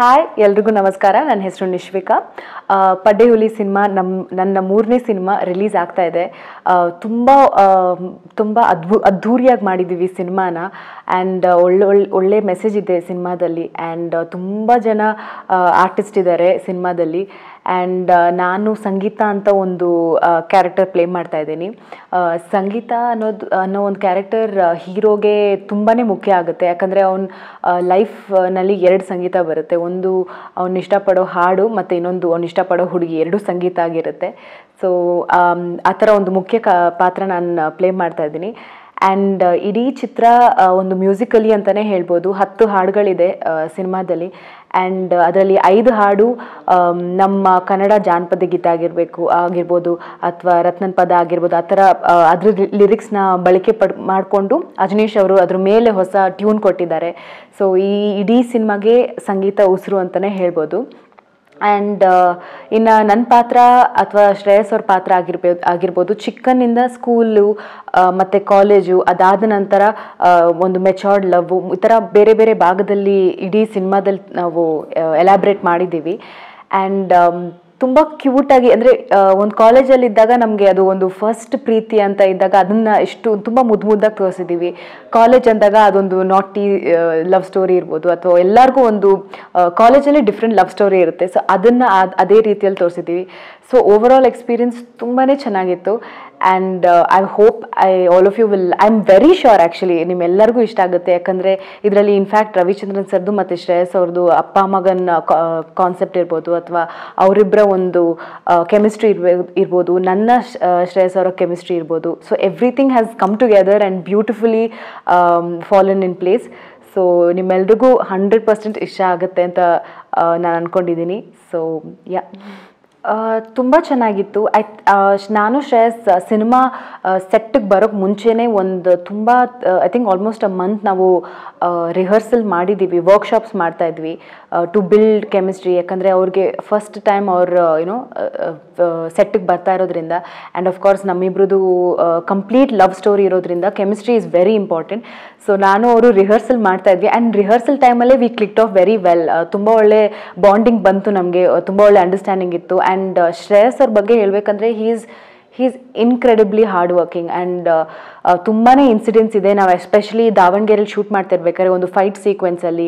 hi ಎಲ್ರಿಗೂ ನಮಸ್ಕಾರ ನನ್ನ ಹೆಸರು ನಿಶ್ವಿಕಾ ಆ, ಪಡ್ಡೆ ಹುಲಿ ಸಿನಿಮಾ ನಮ್ಮ ನನ್ನ ಮೂರನೇ ಸಿನಿಮಾ ರಿಲೀಸ್ ಆಗ್ತಾ ಇದೆ ಆ, ತುಂಬ ಆ, ತುಂಬ ಅದ್ಭು ಅದ್ಧೂರಿಯಾಗಿ ಮಾಡಿದ್ದೀವಿ ಸಿನಿಮಾನ ಆ್ಯಂಡ್ ಒಳ್ಳೆ ಒಳ್ಳೆ ಒಳ್ಳೆ ಮೆಸೇಜ್ ಇದೆ ಸಿನಿಮಾದಲ್ಲಿ ಆ್ಯಂಡ್ ತುಂಬ ಜನ ಆರ್ಟಿಸ್ಟ್ ಇದ್ದಾರೆ ಸಿನಿಮಾದಲ್ಲಿ ಆ್ಯಂಡ್ ನಾನು ಸಂಗೀತ ಅಂತ ಒಂದು ಕ್ಯಾರೆಕ್ಟರ್ ಪ್ಲೇ ಮಾಡ್ತಾ ಇದ್ದೀನಿ ಆ, ಸಂಗೀತ ಅನ್ನೋದು ಅನ್ನೋ ಒಂದು ಕ್ಯಾರೆಕ್ಟರ್ ಹೀರೋಗೆ ತುಂಬಾ ಮುಖ್ಯ ಆಗುತ್ತೆ ಯಾಕಂದರೆ ಅವನ ಲೈಫ್ನಲ್ಲಿ ಎರಡು ಸಂಗೀತ ಬರುತ್ತೆ ಒಂದು ಅವ್ನು ಇಷ್ಟಪಡೋ ಹಾಡು ಮತ್ತು ಇನ್ನೊಂದು ಅವ್ನು ಇಷ್ಟಪಡೋ ಹುಡುಗಿ ಎರಡು ಸಂಗೀತ ಆಗಿರುತ್ತೆ ಸೊ ಆ ಥರ ಒಂದು ಮುಖ್ಯ ಕ ಪಾತ್ರ ನಾನು ಪ್ಲೇ ಮಾಡ್ತಾ ಇದ್ದೀನಿ ಆ್ಯಂಡ್ ಇಡೀ ಚಿತ್ರ ಆ, ಒಂದು ಮ್ಯೂಸಿಕಲಿ ಅಂತಲೇ ಹೇಳ್ಬೋದು ಹತ್ತು ಹಾಡುಗಳಿದೆ ಸಿನಿಮಾದಲ್ಲಿ ಆ್ಯಂಡ್ ಅದರಲ್ಲಿ ಐದು ಹಾಡು ಆಮ್, ನಮ್ಮ ಕನ್ನಡ ಜಾನಪದ ಗೀತೆ ಆಗಿರಬೇಕು ಆಗಿರ್ಬೋದು ಅಥವಾ ರತ್ನನ್ ಪದ ಆಗಿರ್ಬೋದು ಆ ಥರ ಆ, ಅದ್ರ ಲಿರಿಕ್ಸ್ನ ಬಳಕೆ ಪಡ್ ಮಾಡಿಕೊಂಡು ಅಜನೀಶ್ ಅವರು ಅದ್ರ ಮೇಲೆ ಹೊಸ ಟ್ಯೂನ್ ಕೊಟ್ಟಿದ್ದಾರೆ ಸೊ ಈ ಇಡೀ ಸಿನಿಮಾಗೆ ಸಂಗೀತ ಉಸಿರು ಅಂತಲೇ ಹೇಳ್ಬೋದು ಆ್ಯಂಡ್ ಇನ್ನು ನನ್ನ ಪಾತ್ರ ಅಥವಾ ಶ್ರೇಯಸ್ ಅವ್ರ ಪಾತ್ರ ಆಗಿರ್ಬೋದು ಆಗಿರ್ಬೋದು ಚಿಕ್ಕನ್ನಿಂದ ಸ್ಕೂಲು ಮತ್ತು ಕಾಲೇಜು ಅದಾದ ನಂತರ ಆ, ಒಂದು ಮೆಚೋರ್ಡ್ ಲವ್ ಈ ಥರ ಬೇರೆ ಬೇರೆ ಭಾಗದಲ್ಲಿ ಇಡೀ ಸಿನಿಮಾದಲ್ಲಿ ನಾವು ಎಲಾಬ್ರೇಟ್ ಮಾಡಿದ್ದೀವಿ ಆ್ಯಂಡ್ ತುಂಬ ಕ್ಯೂಟಾಗಿ ಅಂದರೆ ಒಂದು ಕಾಲೇಜಲ್ಲಿ ಇದ್ದಾಗ ನಮಗೆ ಅದು ಒಂದು ಫಸ್ಟ್ ಪ್ರೀತಿ ಅಂತ ಇದ್ದಾಗ ಅದನ್ನು ಎಷ್ಟು ತುಂಬ ಮುದ್ದು ಮುದ್ದಾಗಿ ತೋರಿಸಿದ್ದೀವಿ ಕಾಲೇಜ್ ಅಂದಾಗ ಅದೊಂದು ನಾಟಿ ಲವ್ ಸ್ಟೋರಿ ಇರ್ಬೋದು ಅಥವಾ ಎಲ್ಲರಿಗೂ ಒಂದು ಕಾಲೇಜಲ್ಲಿ ಡಿಫ್ರೆಂಟ್ ಲವ್ ಸ್ಟೋರಿ ಇರುತ್ತೆ ಸೊ ಅದನ್ನು ಅದೇ ರೀತಿಯಲ್ಲಿ ತೋರಿಸಿದ್ದೀವಿ ಸೊ ಓವರ್ ಆಲ್ ಎಕ್ಸ್ಪೀರಿಯನ್ಸ್ ತುಂಬಾ ಚೆನ್ನಾಗಿತ್ತು and I hope I all of you will I am very sure actually ನಿಮ್ಮೆಲ್ಲರಿಗೂ ಇಷ್ಟ ಆಗುತ್ತೆ ಯಾಕಂದರೆ ಇದರಲ್ಲಿ ಇನ್ಫ್ಯಾಕ್ಟ್ ರವಿಚಂದ್ರನ್ ಸರ್ದು ಮತ್ತು ಶ್ರೇಯಸ್ ಅವ್ರದ್ದು ಅಪ್ಪ ಮಗನ ಕಾನ್ಸೆಪ್ಟ್ ಇರ್ಬೋದು ಅಥವಾ ಅವರಿಬ್ಬರ ಒಂದು ಕೆಮಿಸ್ಟ್ರಿ ಇರ್ಬೋದು ಇರ್ಬೋದು ನನ್ನ ಶ- ಆ, ಶ್ರೇಯಸ್ ಅವರ ಕೆಮಿಸ್ಟ್ರಿ ಇರ್ಬೋದು so everything has come together and beautifully fallen in place so ನಿಮ್ಮೆಲ್ರಿಗೂ ಹಂಡ್ರೆಡ್ ಪರ್ಸೆಂಟ್ ಇಷ್ಟ ಆಗುತ್ತೆ ಅಂತ ನಾನು ಅಂದ್ಕೊಂಡಿದ್ದೀನಿ ಸೊ ಯಾ ತುಂಬ ಚೆನ್ನಾಗಿತ್ತು ಐ ನಾನು ಶ್ರೇಯಸ್ ಸಿನಿಮಾ ಸೆಟ್ಟಿಗೆ ಬರೋಕ್ಕೆ ಮುಂಚೆನೇ ಒಂದು ತುಂಬ I think almost a month ನಾವು ರಿಹರ್ಸಲ್ ಮಾಡಿದ್ದೀವಿ ವರ್ಕ್ಶಾಪ್ಸ್ ಮಾಡ್ತಾ ಇದ್ವಿ ಟು ಬಿಲ್ಡ್ ಕೆಮಿಸ್ಟ್ರಿ ಯಾಕಂದರೆ ಅವ್ರಿಗೆ ಫಸ್ಟ್ ಟೈಮ್ ಅವ್ರು ಏನೋ ಸೆಟ್ಟಿಗೆ ಬರ್ತಾ ಇರೋದ್ರಿಂದ ಆ್ಯಂಡ್ ಆಫ್ ಕೋರ್ಸ್ ನಮ್ಮಿಬ್ರದ್ದು ಕಂಪ್ಲೀಟ್ ಲವ್ ಸ್ಟೋರಿ ಇರೋದ್ರಿಂದ chemistry is very important so ನಾನು ಅವರು ರಿಹರ್ಸಲ್ ಮಾಡ್ತಾ ಇದ್ವಿ ಆ್ಯಂಡ್ ರಿಹರ್ಸಲ್ ಟೈಮಲ್ಲೇ we clicked off very well ತುಂಬ ಒಳ್ಳೆ ಬಾಂಡಿಂಗ್ ಬಂತು ನಮಗೆ ತುಂಬ ಒಳ್ಳೆ ಅಂಡರ್ಸ್ಟ್ಯಾಂಡಿಂಗ್ ಇತ್ತು ಆ್ಯಂಡ್ ಶ್ರೇಯಸ್ ಅವ್ರ ಬಗ್ಗೆ ಹೇಳಬೇಕಂದ್ರೆ he is he is incredibly hard working and ತುಂಬಾ ಇನ್ಸಿಡೆಂಟ್ಸ್ ಇದೆ ನಾವು ಎಸ್ಪೆಷಲಿ ದಾವಣಗೆರೆಯಲ್ಲಿ ಶೂಟ್ ಮಾಡ್ತಾ ಇರ್ಬೇಕಾದ್ರೆ ಒಂದು ಫೈಟ್ ಸೀಕ್ವೆನ್ಸಲ್ಲಿ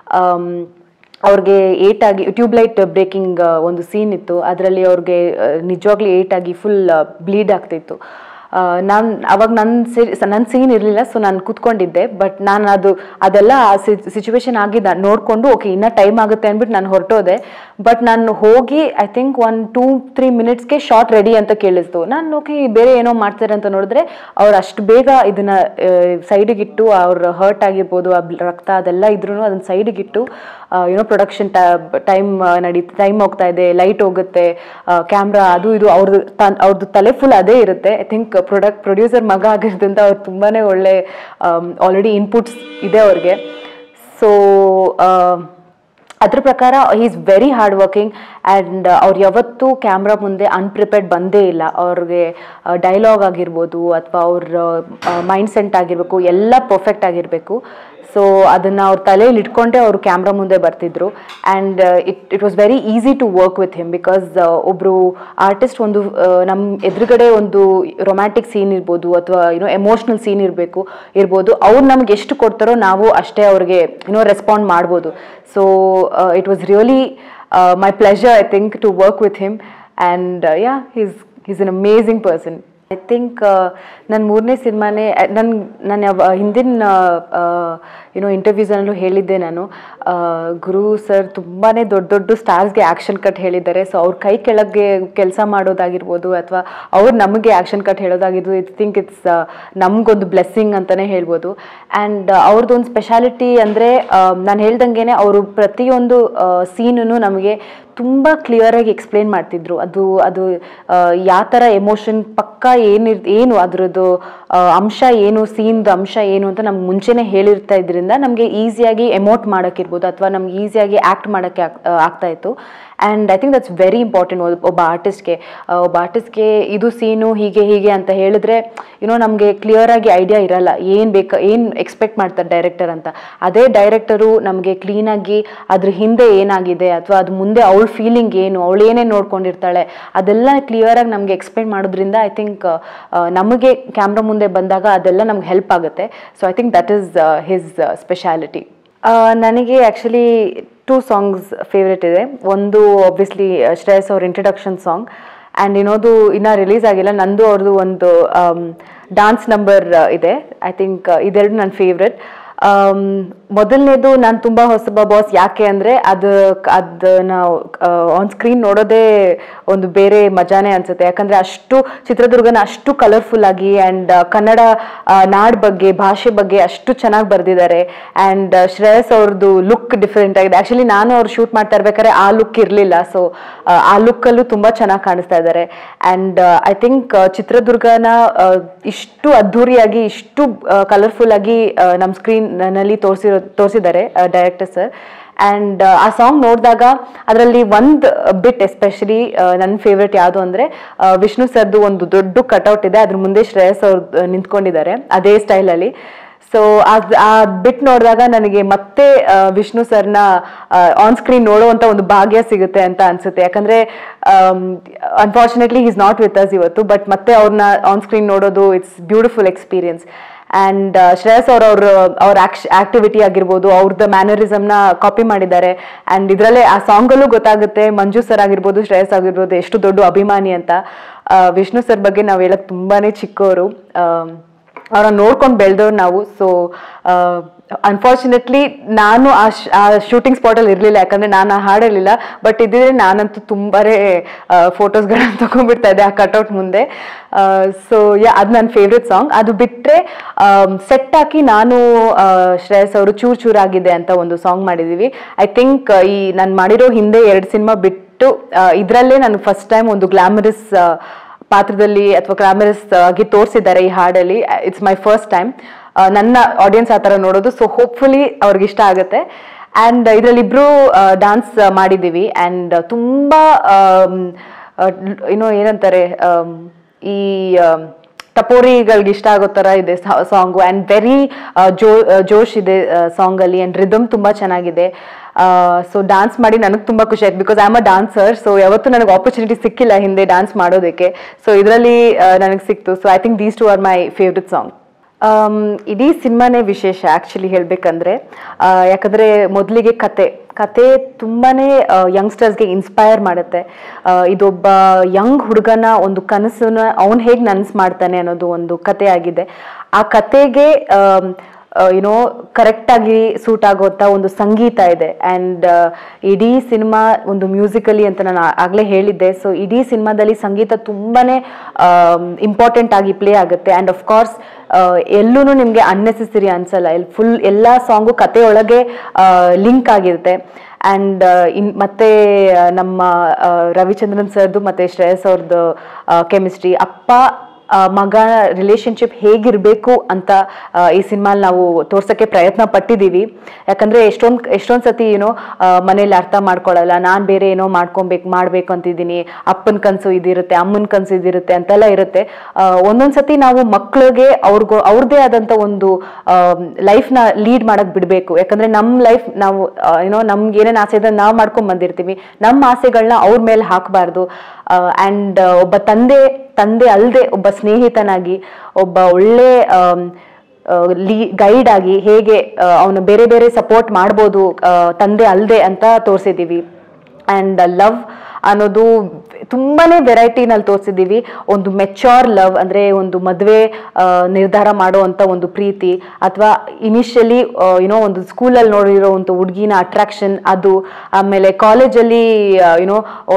ಅವ್ರಿಗೆ ಏಟಾಗಿ ಟ್ಯೂಬ್ಲೈಟ್ ಬ್ರೇಕಿಂಗ್ ಒಂದು ಸೀನ್ ಇತ್ತು ಅದರಲ್ಲಿ ಅವ್ರಿಗೆ ನಿಜವಾಗ್ಲೂ ಏಟಾಗಿ ಫುಲ್ ಬ್ಲೀಡ್ ಆಗ್ತಿತ್ತು ನಾನು ಅವಾಗ ನನ್ನ ಸಿ ನನ್ನ ಸೀನ್ ಇರಲಿಲ್ಲ ಸೊ ನಾನು ಕೂತ್ಕೊಂಡಿದ್ದೆ ಬಟ್ ನಾನು ಅದು ಅದೆಲ್ಲ ಆ ಸಿಚುವೇಶನ್ ಆಗಿದ್ದ ನೋಡಿಕೊಂಡು ಓಕೆ ಇನ್ನೂ ಟೈಮ್ ಆಗುತ್ತೆ ಅಂದ್ಬಿಟ್ಟು ನಾನು ಹೊರಟೋದೆ ಬಟ್ ನಾನು ಹೋಗಿ I think one two three ಮಿನಿಟ್ಸ್ಗೆ ಶಾರ್ಟ್ ರೆಡಿ ಅಂತ ಕೇಳಿಸ್ತು ನಾನು ಓಕೆ ಬೇರೆ ಏನೋ ಮಾಡ್ತಾರೆ ಅಂತ ನೋಡಿದ್ರೆ ಅವ್ರು ಅಷ್ಟು ಬೇಗ ಇದನ್ನ ಸೈಡಿಗಿಟ್ಟು ಅವ್ರ ಹರ್ಟ್ ಆಗಿರ್ಬೋದು ಆ ಬ್ಲ- ರಕ್ತ ಅದೆಲ್ಲ ಇದ್ರೂ ಅದನ್ನ ಸೈಡಿಗಿಟ್ಟು ಏನೋ ಪ್ರೊಡಕ್ಷನ್ ಟೈಮ್ ನಡೀ ಟೈಮ್ ಹೋಗ್ತಾ ಇದೆ ಲೈಟ್ ಹೋಗುತ್ತೆ ಕ್ಯಾಮ್ರಾ ಅದು ಇದು ಅವ್ರದ್ದು ತನ್ ಅವ್ರದ್ದು ತಲೆ ಫುಲ್ ಅದೇ ಇರುತ್ತೆ ಐ ಥಿಂಕ್ ಪ್ರೊಡಕ್ಟ್ ಪ್ರೊಡ್ಯೂಸರ್ ಮಗ ಆಗಿರೋದ್ರಿಂದ ಅವ್ರು ತುಂಬಾ ಒಳ್ಳೆ ಆಲ್ರೆಡಿ ಇನ್ಪುಟ್ಸ್ ಇದೆ ಅವ್ರಿಗೆ ಸೊ ಅದ್ರ ಪ್ರಕಾರ is very hard working and ಅವ್ರು ಯಾವತ್ತೂ ಕ್ಯಾಮ್ರಾ ಮುಂದೆ ಅನ್ಪ್ರಿಪೇರ್ಡ್ ಬಂದೇ ಇಲ್ಲ ಅವ್ರಿಗೆ ಡೈಲಾಗ್ ಆಗಿರ್ಬೋದು ಅಥವಾ ಅವ್ರ ಮೈಂಡ್ ಸೆಟ್ ಆಗಿರಬೇಕು ಎಲ್ಲ ಪರ್ಫೆಕ್ಟ್ ಆಗಿರಬೇಕು ಸೊ ಅದನ್ನು ಅವ್ರ ತಲೆಯಲ್ಲಿ ಇಟ್ಕೊಂಡೇ ಅವರು ಕ್ಯಾಮ್ರಾ ಮುಂದೆ ಬರ್ತಿದ್ರು and it it was very easy to work with him because ಒಬ್ಬರು ಆರ್ಟಿಸ್ಟ್ ಒಂದು ನಮ್ಮ ಎದುರುಗಡೆ ಒಂದು ರೊಮ್ಯಾಂಟಿಕ್ ಸೀನ್ ಇರ್ಬೋದು ಅಥವಾ ಏನೋ ಎಮೋಷ್ನಲ್ ಸೀನ್ ಇರಬೇಕು ಇರ್ಬೋದು ಅವ್ರು ನಮ್ಗೆ ಎಷ್ಟು ಕೊಡ್ತಾರೋ ನಾವು ಅಷ್ಟೇ ಅವ್ರಿಗೆ ಏನೋ ರೆಸ್ಪಾಂಡ್ ಮಾಡ್ಬೋದು so it was really my pleasure I think to work with him and yeah he's he's an amazing person I think ನನ್ನ ಮೂರನೇ ಸಿನಿಮಾನೇ ನನ್ನ ನಾನು ಯಾವ ಹಿಂದಿನ ಏನೋ ಇಂಟರ್ವ್ಯೂಸಲ್ಲೂ ಹೇಳಿದ್ದೆ ನಾನು ಆ, ಗುರು ಸರ್ ತುಂಬಾ ದೊಡ್ಡ ದೊಡ್ಡ ಸ್ಟಾರ್ಸ್ಗೆ ಆ್ಯಕ್ಷನ್ ಕಟ್ ಹೇಳಿದ್ದಾರೆ ಸೊ ಅವ್ರ ಕೈ ಕೆಳಗೆ ಕೆಲಸ ಮಾಡೋದಾಗಿರ್ಬೋದು ಅಥವಾ ಅವ್ರು ನಮಗೆ ಆ್ಯಕ್ಷನ್ ಕಟ್ ಹೇಳೋದಾಗಿರ್ಬೋದು ಐ ಥಿಂಕ್ ಇಟ್ಸ್ ನಮಗೊಂದು ಬ್ಲೆಸ್ಸಿಂಗ್ ಅಂತಲೇ ಹೇಳ್ಬೋದು ಆ್ಯಂಡ್ ಅವ್ರದ್ದೊಂದು ಸ್ಪೆಷಾಲಿಟಿ ಅಂದರೆ ನಾನು ಹೇಳ್ದಂಗೆ ಅವರು ಪ್ರತಿಯೊಂದು ಸೀನೂ ನಮಗೆ ತುಂಬ ಕ್ಲಿಯರಾಗಿ ಎಕ್ಸ್ಪ್ಲೇನ್ ಮಾಡ್ತಿದ್ರು ಅದು ಅದು ಯಾವ ಥರ ಎಮೋಷನ್ ಪಕ್ಕ ಏನಿರ್ ಏನು ಅದರದ್ದು ಅಂಶ ಏನು ಸೀನ್ದು ಅಂಶ ಏನು ಅಂತ ನಮ್ಗೆ ಮುಂಚೆನೇ ಹೇಳಿರ್ತಾ ಇದ್ರಿಂದ ನಮಗೆ ಈಸಿಯಾಗಿ ಎಮೋಟ್ ಮಾಡೋಕ್ಕಿರ್ಬೋದು ಅಥವಾ ನಮ್ಗೆ ಈಸಿಯಾಗಿ ಆ್ಯಕ್ಟ್ ಮಾಡೋಕ್ಕೆ ಆಗ್- ಆ, ಆಗ್ತಾ ಇತ್ತು and I think that's very important ಒಬ್ಬ ಆರ್ಟಿಸ್ಟ್ಗೆ ಒಬ್ಬ ಆರ್ಟಿಸ್ಟ್ಗೆ ಇದು ಸೀನು ಹೀಗೆ ಹೀಗೆ ಅಂತ ಹೇಳಿದ್ರೆ ಏನೋ ನಮಗೆ ಕ್ಲಿಯರಾಗಿ ಐಡಿಯಾ ಇರಲ್ಲ ಏನು ಬೇಕು ಏನು ಎಕ್ಸ್ಪೆಕ್ಟ್ ಮಾಡ್ತಾರೆ ಡೈರೆಕ್ಟರ್ ಅಂತ ಅದೇ ಡೈರೆಕ್ಟರು ನಮಗೆ ಕ್ಲೀನಾಗಿ ಅದ್ರ ಹಿಂದೆ ಏನಾಗಿದೆ ಅಥವಾ ಅದು ಮುಂದೆ ಅವಳ ಫೀಲಿಂಗ್ ಏನು ಅವಳು ಏನೇನು ನೋಡ್ಕೊಂಡಿರ್ತಾಳೆ ಅದೆಲ್ಲ ಕ್ಲಿಯರಾಗಿ ನಮಗೆ ಎಕ್ಸ್ಪ್ಲೇನ್ ಮಾಡೋದ್ರಿಂದ ಐ ಥಿಂಕ್ ನಮಗೆ ಕ್ಯಾಮ್ರಾ ಮುಂದೆ ಬಂದಾಗ ಅದೆಲ್ಲ ನಮ್ಗೆ ಹೆಲ್ಪ್ ಆಗುತ್ತೆ so I think that is his speciality ನನಗೆ ಆ್ಯಕ್ಚುಲಿ ಟೂ ಸಾಂಗ್ಸ್ ಫೇವ್ರೆಟ್ ಇದೆ ಒಂದು ಆಬ್ವಿಯಸ್ಲಿ ಶ್ರೇಯಸ್ ಅವ್ರ ಇಂಟ್ರಡಕ್ಷನ್ ಸಾಂಗ್ ಆ್ಯಂಡ್ ಇನ್ನೊಂದು ಇನ್ನೂ ರಿಲೀಸ್ ಆಗಿಲ್ಲ ನಂದು ಅವ್ರದ್ದು ಒಂದು ಡಾನ್ಸ್ ನಂಬರ್ ಇದೆ ಐ ಥಿಂಕ್ ಇದೆರಡು ನನ್ನ ಫೇವ್ರೆಟ್ ಮೊದಲನೇದು ನಾನು ತುಂಬ ಹೊಸಬ ಬಾಸ್ ಯಾಕೆ ಅಂದರೆ ಅದು ಅದನ್ನ ಆನ್ ಸ್ಕ್ರೀನ್ ನೋಡೋದೇ ಒಂದು ಬೇರೆ ಮಜಾನೇ ಅನ್ಸುತ್ತೆ ಯಾಕಂದರೆ ಅಷ್ಟು ಚಿತ್ರದುರ್ಗನ ಅಷ್ಟು ಕಲರ್ಫುಲ್ ಆಗಿ ಆ್ಯಂಡ್ ಕನ್ನಡ ಆ, ನಾಡ್ ಬಗ್ಗೆ ಭಾಷೆ ಬಗ್ಗೆ ಅಷ್ಟು ಚೆನ್ನಾಗಿ ಬರೆದಿದ್ದಾರೆ ಆ್ಯಂಡ್ ಶ್ರೇಯಸ್ ಅವ್ರದ್ದು ಲುಕ್ ಡಿಫ್ರೆಂಟ್ ಆಗಿದೆ ಆ್ಯಕ್ಚುಲಿ ನಾನು ಅವ್ರು ಶೂಟ್ ಮಾಡ್ತಾ ಇರ್ಬೇಕಾದ್ರೆ ಆ ಲುಕ್ ಇರಲಿಲ್ಲ ಸೊ ಆ ಲುಕ್ಕಲ್ಲೂ ತುಂಬ ಚೆನ್ನಾಗಿ ಕಾಣಿಸ್ತಾ ಇದ್ದಾರೆ ಆ್ಯಂಡ್ ಐ ಥಿಂಕ್ ಚಿತ್ರದುರ್ಗನ ಆ, ಇಷ್ಟು ಅದ್ಧೂರಿಯಾಗಿ ಇಷ್ಟು ಕಲರ್ಫುಲ್ ಆಗಿ ನಮ್ಮ ಸ್ಕ್ರೀನ್ನಲ್ಲಿ ತೋರಿಸಿರೋ ತೋರಿಸಿದ್ದಾರೆ ಡೈರೆಕ್ಟರ್ ಸರ್ ಆ್ಯಂಡ್ ಆ ಸಾಂಗ್ ನೋಡಿದಾಗ ಅದರಲ್ಲಿ ಒಂದು ಬಿಟ್ ಎಸ್ಪೆಷಲಿ ನನ್ನ ಫೇವ್ರೆಟ್ ಯಾವುದು ಅಂದರೆ ವಿಷ್ಣು ಸರ್ದು ಒಂದು ದೊಡ್ಡ ಕಟೌಟ್ ಇದೆ ಅದ್ರ ಮುಂದೆ ಶ್ರೇಯಸ್ ಅವ್ರು ನಿಂತ್ಕೊಂಡಿದ್ದಾರೆ ಅದೇ ಸ್ಟೈಲಲ್ಲಿ ಸೊ ಅದ್ ಆ ಬಿಟ್ ನೋಡಿದಾಗ ನನಗೆ ಮತ್ತೆ ಆ, ವಿಷ್ಣು ಸರ್ನ ಆನ್ ಸ್ಕ್ರೀನ್ ನೋಡುವಂತ ಒಂದು ಭಾಗ್ಯ ಸಿಗುತ್ತೆ ಅಂತ ಅನ್ಸುತ್ತೆ ಯಾಕಂದ್ರೆ unfortunately is not with us ಇವತ್ತು ಬಟ್ ಮತ್ತೆ ಅವ್ರನ್ನ ಆನ್ ಸ್ಕ್ರೀನ್ ನೋಡೋದು it's beautiful experience and Shreyas ಅವ್ರ ಅವ್ರ ಅವ್ರ ಆಕ್ಟಿವಿಟಿ ಆಗಿರ್ಬೋದು ಅವ್ರದ್ದು ಮ್ಯಾನರಿಸಮ್ನ ಕಾಪಿ ಮಾಡಿದ್ದಾರೆ ಆ್ಯಂಡ್ ಇದರಲ್ಲೇ ಆ ಸಾಂಗಲ್ಲೂ ಗೊತ್ತಾಗುತ್ತೆ ಮಂಜು ಸರ್ ಆಗಿರ್ಬೋದು ಶ್ರೇಯಸ್ ಆಗಿರ್ಬೋದು ಎಷ್ಟು ದೊಡ್ಡ ಅಭಿಮಾನಿ ಅಂತ ಆ, ವಿಷ್ಣು ಸರ್ ಬಗ್ಗೆ ನಾವು ಹೇಳಕ್ ತುಂಬಾನೇ ಚಿಕ್ಕವರು ಅವ್ರನ್ನ ನೋಡ್ಕೊಂಡು ಬೆಳೆದವ್ರು ನಾವು ಸೊ ಅನ್ಫಾರ್ಚುನೇಟ್ಲಿ ನಾನು ಆ ಶ- ಆ ಶೂಟಿಂಗ್ ಸ್ಪಾಟಲ್ಲಿ ಇರಲಿಲ್ಲ ಯಾಕಂದ್ರೆ ನಾನು ಆ ಹಾಡಿರಲಿಲ್ಲ ಬಟ್ ಇದ್ದಿದ್ರೆ ನಾನಂತೂ ತುಂಬಾನೇ ಫೋಟೋಸ್ಗಳನ್ನ ತಗೊಂಡ್ಬಿಡ್ತಾ ಇದ್ದೆ ಆ ಕಟ್ಔಟ್ ಮುಂದೆ ಸೊ ಯಾ ಅದು ನನ್ನ ಫೇವ್ರೆಟ್ ಸಾಂಗ್ ಅದು ಬಿಟ್ಟರೆ ಸೆಟ್ ಹಾಕಿ ನಾನು ಆ, ಶ್ರೇಯಸ್ ಅವರು ಚೂರ್ ಚೂರ್ ಆಗಿದೆ ಅಂತ ಒಂದು ಸಾಂಗ್ ಮಾಡಿದ್ದೀವಿ ಐ ಥಿಂಕ್ ಈ ನಾನು ಮಾಡಿರೋ ಹಿಂದೆ ಎರಡು ಸಿನಿಮಾ ಬಿಟ್ಟು ಇದರಲ್ಲೇ ನಾನು ಫಸ್ಟ್ ಟೈಮ್ ಒಂದು ಗ್ಲಾಮರಸ್ ಪಾತ್ರದಲ್ಲಿ ಅಥವಾ ಗ್ಲಾಮರಸ್ ಆಗಿ ತೋರಿಸಿದ್ದಾರೆ ಈ ಹಾಡಲ್ಲಿ ಇಟ್ಸ್ ಮೈ ಫಸ್ಟ್ ಟೈಮ್ ನನ್ನ ಆಡಿಯನ್ಸ್ ಆ ಥರ ನೋಡೋದು ಸೊ ಹೋಪ್ಫುಲಿ ಅವ್ರಿಗೆ ಇಷ್ಟ ಆಗುತ್ತೆ ಆ್ಯಂಡ್ ಇದರಲ್ಲಿ ಇಬ್ರು ಡಾನ್ಸ್ ಮಾಡಿದ್ದೀವಿ ಆ್ಯಂಡ್ ತುಂಬ ಏನೋ ಏನಂತಾರೆ ಆಮ್, ಈ ಆಮ್, ಟಪೋರಿಗಳಿಗೆ ಇಷ್ಟ ಆಗೋ ಥರ ಇದೆ ಸಾಂಗು ಆ್ಯಂಡ್ ವೆರಿ ಜೋ ಜೋಶ್ ಇದೆ ಸಾಂಗಲ್ಲಿ ಆ್ಯಂಡ್ ರಿದಮ್ ತುಂಬ ಚೆನ್ನಾಗಿದೆ ಸೊ ಡಾನ್ಸ್ ಮಾಡಿ ನನಗೆ ತುಂಬ ಖುಷಿ ಆಯ್ತು because I am a dancer so ಯಾವತ್ತೂ ನನಗೆ ಆಪರ್ಚುನಿಟಿ ಸಿಕ್ಕಿಲ್ಲ ಹಿಂದೆ ಡಾನ್ಸ್ ಮಾಡೋದಕ್ಕೆ ಸೊ ಇದರಲ್ಲಿ ನನಗೆ ಸಿಕ್ತು so I think these two are my favourite song um, ಇಡೀ ಸಿನಿಮಾನೇ ವಿಶೇಷ ಆ್ಯಕ್ಚುಲಿ ಹೇಳಬೇಕಂದ್ರೆ ಯಾಕಂದರೆ ಮೊದಲಿಗೆ ಕತೆ ಕತೆ ತುಂಬಾ ಯಂಗ್ಸ್ಟರ್ಸ್ಗೆ ಇನ್ಸ್ಪೈರ್ ಮಾಡುತ್ತೆ ಆ, ಇದೊಬ್ಬ ಯಂಗ್ ಹುಡುಗನ ಒಂದು ಕನಸನ್ನ ಅವನು ಹೇಗೆ ನನಸು ಮಾಡ್ತಾನೆ ಅನ್ನೋದು ಒಂದು ಕತೆ ಆಗಿದೆ ಆ ಕತೆಗೆ ಯುನೋ ಕರೆಕ್ಟಾಗಿ ಸೂಟ್ ಆಗೋಂಥ ಒಂದು ಸಂಗೀತ ಇದೆ ಆ್ಯಂಡ್ ಇಡೀ ಸಿನಿಮಾ ಒಂದು ಮ್ಯೂಸಿಕಲಿ ಅಂತ ನಾನು ಆಗಲೇ ಹೇಳಿದ್ದೆ ಸೊ ಇಡೀ ಸಿನಿಮಾದಲ್ಲಿ ಸಂಗೀತ ತುಂಬಾ ಇಂಪಾರ್ಟೆಂಟ್ ಆಗಿ ಪ್ಲೇ ಆಗುತ್ತೆ ಆ್ಯಂಡ್ ಆಫ್ ಕೋರ್ಸ್ ಎಲ್ಲೂ ನಿಮಗೆ ಅನ್ನೆಸೆಸರಿ ಅನ್ಸಲ್ಲ ಎಲ್ ಫುಲ್ ಎಲ್ಲ ಸಾಂಗು ಕಥೆಯೊಳಗೆ ಲಿಂಕ್ ಆಗಿರುತ್ತೆ ಆ್ಯಂಡ್ ಇನ್ ಮತ್ತೆ ಆ, ನಮ್ಮ ಆ, ರವಿಚಂದ್ರನ್ ಸರ್ದು ಮತ್ತು ಶ್ರೇಯಸ್ ಅವ್ರದ್ದು ಕೆಮಿಸ್ಟ್ರಿ ಅಪ್ಪ ಆ, ಮಗ ರಿಲೇಶನ್ಶಿಪ್ ಹೇಗಿರಬೇಕು ಅಂತ ಆ, ಈ ಸಿನಿಮಾಲ್ ನಾವು ತೋರ್ಸೋಕ್ಕೆ ಪ್ರಯತ್ನ ಪಟ್ಟಿದ್ದೀವಿ ಯಾಕಂದರೆ ಎಷ್ಟೊಂದು ಎಷ್ಟೊಂದು ಸತಿ ಏನೋ ಮನೇಲಿ ಅರ್ಥ ಮಾಡ್ಕೊಳ್ಳಲ್ಲ ನಾನು ಬೇರೆ ಏನೋ ಮಾಡ್ಕೊಬೇಕು ಮಾಡಬೇಕು ಅಂತಿದ್ದೀನಿ ಅಪ್ಪನ ಕನಸು ಇದಿರುತ್ತೆ ಅಮ್ಮನ ಕನಸು ಇದಿರುತ್ತೆ ಅಂತೆಲ್ಲ ಇರುತ್ತೆ ಒಂದೊಂದು ಸತಿ ನಾವು ಮಕ್ಳಿಗೆ ಅವ್ರಿಗೂ ಅವ್ರದ್ದೇ ಆದಂಥ ಒಂದು ಲೈಫ್ನ ಲೀಡ್ ಮಾಡಕ್ಕೆ ಬಿಡಬೇಕು ಯಾಕಂದರೆ ನಮ್ಮ ಲೈಫ್ ನಾವು ಏನೋ ನಮ್ಗೆ ಏನೇನು ಆಸೆ ಇದೆ ನಾವು ಮಾಡ್ಕೊಂಡ್ ಬಂದಿರ್ತೀವಿ ನಮ್ಮ ಆಸೆಗಳನ್ನ ಅವ್ರ ಮೇಲೆ ಹಾಕಬಾರ್ದು ಆ್ಯಂಡ್ ಒಬ್ಬ ತಂದೆ ತಂದೆ ಅಲ್ಲದೆ ಒಬ್ಬ ಸ್ನೇಹಿತನಾಗಿ ಒಬ್ಬ ಒಳ್ಳೆ ಆಮ್, ಆ, ಲೀ ಗೈಡ್ ಆಗಿ ಹೇಗೆ ಅವನು ಬೇರೆ ಬೇರೆ ಸಪೋರ್ಟ್ ಮಾಡ್ಬೋದು ಆ, ತಂದೆ ಅಲ್ಲದೆ ಅಂತ ತೋರಿಸಿದ್ದೀವಿ ಆ್ಯಂಡ್ ಲವ್ ಅನ್ನೋದು ತುಂಬಾನೇ ವೆರೈಟಿನಲ್ಲಿ ತೋರಿಸಿದ್ದೀವಿ ಒಂದು ಮೆಚ್ಯೂರ್ ಲವ್ ಅಂದರೆ ಒಂದು ಮದುವೆ ನಿರ್ಧಾರ ಮಾಡುವಂಥ ಒಂದು ಪ್ರೀತಿ ಅಥವಾ ಇನಿಷಿಯಲಿ ಯುನೋ ಒಂದು ಸ್ಕೂಲಲ್ಲಿ ನೋಡಿರೋ ಒಂದು ಹುಡುಗಿನ ಅಟ್ರಾಕ್ಷನ್ ಅದು ಆಮೇಲೆ ಕಾಲೇಜಲ್ಲಿ ಯುನೋ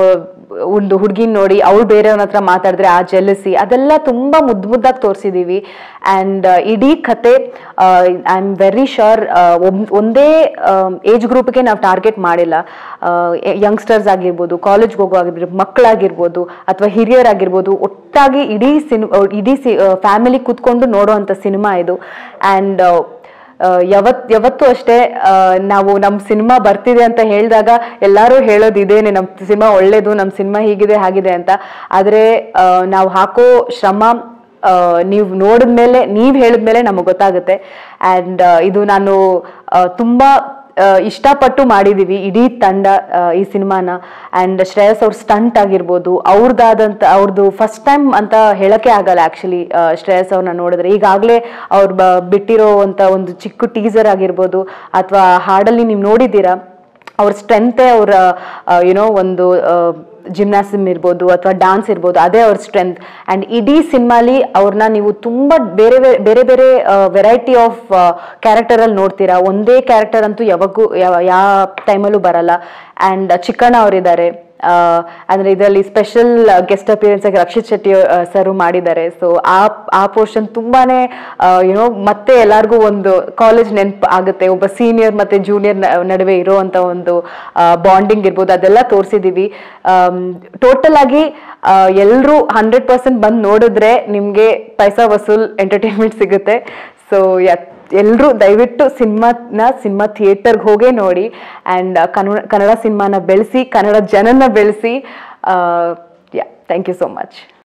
ಒಂದು ಹುಡುಗಿನ ನೋಡಿ ಅವಳು ಬೇರೆಯವ್ರ ಹತ್ರ ಮಾತಾಡಿದ್ರೆ ಆ ಜೆಲಸಿ ಅದೆಲ್ಲ ತುಂಬ ಮುದ್ದು ಮುದ್ದಾಗಿ ತೋರಿಸಿದ್ದೀವಿ ಆ್ಯಂಡ್ ಇಡೀ ಕತೆ ಐ ಆಮ್ ವೆರಿ ಶೋರ್ ಒಂದೇ ಏಜ್ ಗ್ರೂಪ್ಗೆ ನಾವು ಟಾರ್ಗೆಟ್ ಮಾಡಿಲ್ಲ ಯಂಗ್ಸ್ಟರ್ಸ್ ಆಗಿರ್ಬೋದು ಕಾಲೇಜ್ಗೆ ಹೋಗೋ ಆಗಿರ್ಬೋದು ಮಕ್ಕಳಾಗಿರ್ಬೋದು ಅಥವಾ ಹಿರಿಯರಾಗಿರ್ಬೋದು ಒಟ್ಟಾಗಿ ಇಡೀ ಸಿನ್ ಇಡೀ ಸಿ ಫ್ಯಾಮಿಲಿ ಕೂತ್ಕೊಂಡು ನೋಡೋವಂಥ ಸಿನಿಮಾ ಇದು ಆ್ಯಂಡ್ ಯಾವತ್ ಯಾವತ್ತೂ ಅಷ್ಟೇ ಆ, ನಾವು ನಮ್ಮ ಸಿನಿಮಾ ಬರ್ತಿದೆ ಅಂತ ಹೇಳಿದಾಗ ಎಲ್ಲರೂ ಹೇಳೋದು ಇದೇನೆ ನಮ್ಮ ಸಿನಿಮಾ ಒಳ್ಳೇದು ನಮ್ಮ ಸಿನಿಮಾ ಹೀಗಿದೆ ಹಾಗಿದೆ ಅಂತ ಆದರೆ ನಾವು ಹಾಕೋ ಶ್ರಮ ನೀವು ನೋಡಿದ್ಮೇಲೆ ನೀವು ಹೇಳಿದ್ಮೇಲೆ ನಮಗೆ ಗೊತ್ತಾಗುತ್ತೆ ಆ್ಯಂಡ್ ಇದು ನಾನು ಆ, ತುಂಬ ಆ, ಇಷ್ಟಪಟ್ಟು ಮಾಡಿದೀವಿ ಇಡೀ ತಂಡ ಆ, ಈ ಸಿನಿಮಾನ ಆ್ಯಂಡ್ ಶ್ರೇಯಸ್ ಅವ್ರ ಸ್ಟಂಟ್ ಆಗಿರ್ಬೋದು ಅವ್ರದ್ದಾದಂಥ ಅವ್ರದ್ದು ಫಸ್ಟ್ ಟೈಮ್ ಅಂತ ಹೇಳಕ್ಕೆ ಆಗಲ್ಲ ಆ್ಯಕ್ಚುಲಿ ಶ್ರೇಯಸ್ ಅವ್ರನ್ನ ನೋಡಿದ್ರೆ ಈಗಾಗಲೇ ಅವ್ರು ಬ ಬಿಟ್ಟಿರೋ ಅಂತ ಒಂದು ಚಿಕ್ಕ ಟೀಸರ್ ಆಗಿರ್ಬೋದು ಅಥವಾ ಹಾಡಲ್ಲಿ ನೀವು ನೋಡಿದ್ದೀರಾ ಅವ್ರ ಸ್ಟ್ರೆಂತೆ ಅವರ ಏನೋ ಒಂದು ಜಿಮ್ನಾಸಿಮ್ ಇರ್ಬೋದು ಅಥವಾ ಡಾನ್ಸ್ ಇರ್ಬೋದು ಅದೇ ಅವ್ರ ಸ್ಟ್ರೆಂತ್ ಆ್ಯಂಡ್ ಇಡೀ ಸಿನಿಮಾಲಿ ಅವ್ರನ್ನ ನೀವು ತುಂಬ ಬೇರೆ ಬೇರೆ ಬೇರೆ ಬೇರೆ ವೆರೈಟಿ ಆಫ್ ಕ್ಯಾರೆಕ್ಟರಲ್ಲಿ ನೋಡ್ತೀರಾ ಒಂದೇ ಕ್ಯಾರೆಕ್ಟರ್ ಅಂತೂ ಯಾವಾಗೂ ಯಾವ ಯಾವ ಟೈಮಲ್ಲೂ ಬರಲ್ಲ ಆ್ಯಂಡ್ ಚಿಕ್ಕಣ್ಣ ಅವರಿದ್ದಾರೆ ಅಂದರೆ ಇದರಲ್ಲಿ ಸ್ಪೆಷಲ್ ಗೆಸ್ಟ್ ಅಪಿಯರೆನ್ಸ್ ಆಗಿ ರಕ್ಷಿತ್ ಶೆಟ್ಟಿ ಸರ್ ಮಾಡಿದ್ದಾರೆ ಸೊ ಆ ಆ ಪೋರ್ಷನ್ ತುಂಬಾನೇ ಏನೋ ಮತ್ತೆ ಎಲ್ಲರಿಗೂ ಒಂದು ಕಾಲೇಜ್ ನೆನಪು ಆಗುತ್ತೆ ಒಬ್ಬ ಸೀನಿಯರ್ ಮತ್ತೆ ಜೂನಿಯರ್ ನಡುವೆ ಇರುವಂತ ಒಂದು ಬಾಂಡಿಂಗ್ ಇರ್ಬೋದು ಅದೆಲ್ಲ ತೋರಿಸಿದೀವಿ ಟೋಟಲ್ ಆಗಿ ಎಲ್ಲರೂ ಹಂಡ್ರೆಡ್ ಪರ್ಸೆಂಟ್ ಬಂದು ನೋಡಿದ್ರೆ ನಿಮಗೆ ಪೈಸಾ ವಸೂಲ್ ಎಂಟರ್ಟೈನ್ಮೆಂಟ್ ಸಿಗುತ್ತೆ ಸೊ ಎಲ್ಲರೂ ದಯವಿಟ್ಟು ಸಿನಿಮಾನ ಸಿನಿಮಾ ಥಿಯೇಟರ್ಗೆ ಹೋಗೇ ನೋಡಿ ಆ್ಯಂಡ್ ಕನ್ನಡ ಕನ್ನಡ ಸಿನಿಮಾನ ಬೆಳೆಸಿ ಕನ್ನಡ ಜನನ ಬೆಳೆಸಿ yeah thank you so much